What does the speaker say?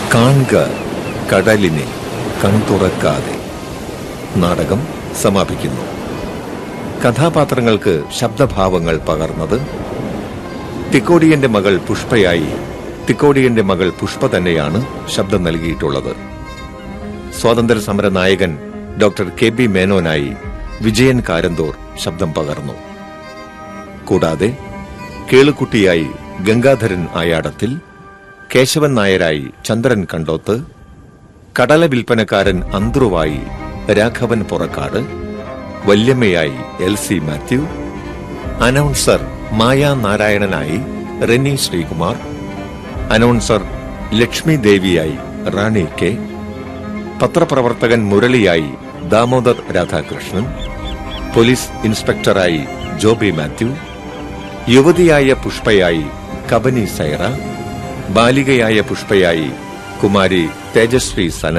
കാൺക കടലിനെ കൺതുറക്കാതെ നാടകം സമാപിക്കുന്നു കഥാപാത്രങ്ങൾക്ക് ശബ്ദഭാവങ്ങൾ പകർന്നത് തിക്കോടിയന്റെ മകൾ പുഷ്പയായി തിക്കോടിയന്റെ മകൾ പുഷ്പ തന്നെയാണ് ശബ്ദം നൽകിയിട്ടുള്ളത് സ്വാതന്ത്ര്യ സമര നായകൻ ഡോക്ടർ കെ ബി മേനോനായി വിജയൻ കാരന്തോർ ശബ്ദം പകർന്നു കൂടാതെ കേളുക്കുട്ടിയായി ഗംഗാധരൻ ആയാടത്തിൽ കേശവൻ നായരായി ചന്ദ്രൻ കണ്ടോത്ത് കടല വിൽപ്പനക്കാരൻ അന്ത്രുവായി രാഘവൻ പുറക്കാട് വല്യമ്മയായി L C Mathew announcer Maya നാരായണനായി റെനി ശ്രീകുമാർ അനൗൺസർ ലക്ഷ്മി ദേവിയായി റാണി കെ പത്രപ്രവർത്തകൻ മുരളിയായി ദാമോദർ രാധാകൃഷ്ണൻ പോലീസ് ഇൻസ്പെക്ടറായി ജോബി മാത്യു യുവതിയായ പുഷ്പയായി കബനി സൈറ ബാലികയായ പുഷ്പയായി കുമാരി തേജസ്വി സനൽ